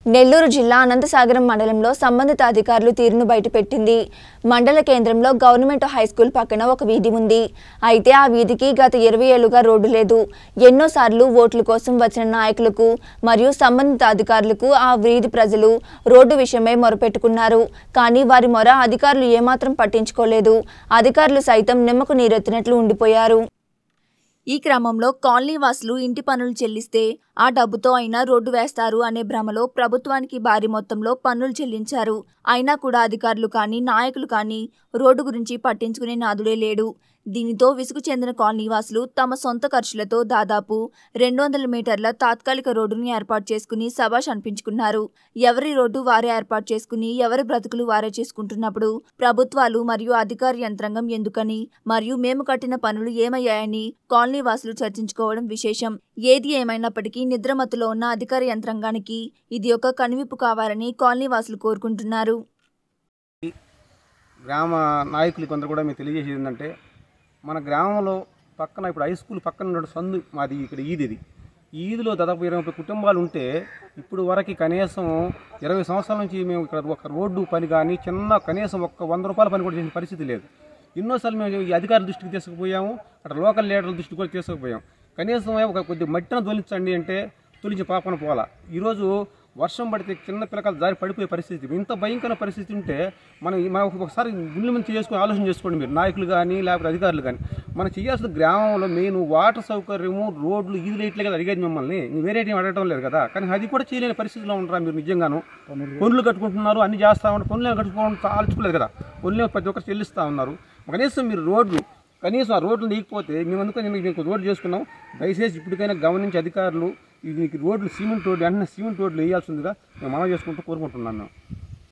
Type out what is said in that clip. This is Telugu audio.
నెల్లూరు జిల్లా అనంతసాగరం మండలంలో సంబంధిత అధికారులు తీరును బయటపెట్టింది మండల కేంద్రంలో గవర్నమెంట్ హై స్కూల్ పక్కన ఒక వీధి ఉంది అయితే ఆ వీధికి గత ఇరవై ఏళ్లుగా రోడ్డు లేదు ఎన్నోసార్లు ఓట్ల కోసం వచ్చిన నాయకులకు మరియు సంబంధిత అధికారులకు ఆ వీధి ప్రజలు రోడ్డు విషయమై మొరపెట్టుకున్నారు కానీ వారి మొర అధికారులు ఏమాత్రం పట్టించుకోలేదు అధికారులు సైతం నిమ్మకు నీరెత్తినట్లు ఉండిపోయారు ఈ క్రమంలో కాలనీ వాసులు ఇంటి పన్నులు చెల్లిస్తే ఆ డబ్బుతో అయినా రోడ్డు వేస్తారు అనే భ్రమలో ప్రభుత్వానికి భారీ మొత్తంలో పన్నులు చెల్లించారు అయినా కూడా అధికారులు కానీ నాయకులు కానీ రోడ్డు గురించి పట్టించుకునే నాదుడే లేడు దీనితో విసుగు చెందిన కాలనీ వాసులు తమ సొంత ఖర్చులతో దాదాపు రెండు వందల మీటర్ల తాత్కాలిక రోడ్డును ఏర్పాటు చేసుకుని సభాష్ అనిపించుకున్నారు ఎవరి రోడ్డు వారే ఏర్పాటు చేసుకుని ఎవరి బ్రతుకులు వారే చేసుకుంటున్నప్పుడు ప్రభుత్వాలు మరియు అధికార యంత్రాంగం ఎందుకని మరియు మేము కట్టిన పనులు ఏమయ్యాయని కాలనీ వాసులు చర్చించుకోవడం విశేషం ఏది ఏమైనప్పటికీ నిద్రమత్తులో ఉన్న అధికార యంత్రాంగానికి ఇది ఒక కనువిప్పు కావాలని కాలనీ వాసులు కోరుకుంటున్నారు గ్రామ నాయకులు కొందరు కూడా మీకు తెలియజేసేది ఏంటంటే మన గ్రామంలో పక్కన ఇప్పుడు హై స్కూల్ పక్కన ఉన్న సందు మాది ఇక్కడ ఈది ఇది ఈ ఈదిలో దాదాపు ఇరవై ముప్పై కుటుంబాలు ఉంటే ఇప్పుడు వరకు కనీసం ఇరవై సంవత్సరాల నుంచి మేము ఇక్కడ ఒక రోడ్డు పని కానీ చిన్న కనీసం ఒక్క వంద రూపాయల పని కూడా చేసిన పరిస్థితి లేదు ఎన్నోసార్లు మేము ఈ అధికారుల దృష్టికి తీసుకుపోయాము అక్కడ లోకల్ లీడర్ల దృష్టికి కూడా తీసుకుపోయాం కనీసం ఒక కొద్ది మట్టిన తొలించండి అంటే తొలించి పాపన పోలా ఈరోజు వర్షం పడితే చిన్న పిల్లకాయలు జారి పడిపోయే పరిస్థితి ఇంత భయంకర పరిస్థితి ఉంటే మనం ఈ- మనం ఒకసారి గుండెల మీద చేసుకొని ఆలోచన చేసుకోండి మీరు నాయకులు కానీ లేకపోతే అధికారులు కానీ మనం చేయాల్సిన గ్రామంలో మెయిన్ వాటర్ సౌకర్యము రోడ్లు ఇది లైట్లే కదా అడిగేది మిమ్మల్ని ఇంక వేరే ఏం అడగటం లేదు కదా కానీ అది కూడా చేయలేని పరిస్థితిలో ఉంటారా మీరు నిజంగాను పనులు కట్టుకుంటున్నారు అన్ని చేస్తా ఉన్నారు పనులు ఏం కట్టుకోవడం ఆలోచుకోలేదు కదా పనులు ప్రతి ఒక్కరు చెల్లిస్తూ ఉన్నారు కనీసం మీరు రోడ్లు కనీసం ఆ రోడ్లు నీకపోతే మేము అందుకని మేము మీకు రోడ్లు చేసుకున్నాం దయచేసి ఇప్పటికైనా గమనించి అధికారులు ఇది మీకు రోడ్లు సిమెంట్ రోడ్లు వెంటనే సిమెంట్ రోడ్లు వేయాల్సిందిగా మేము మనం చేసుకుంటూ కోరుకుంటున్నాను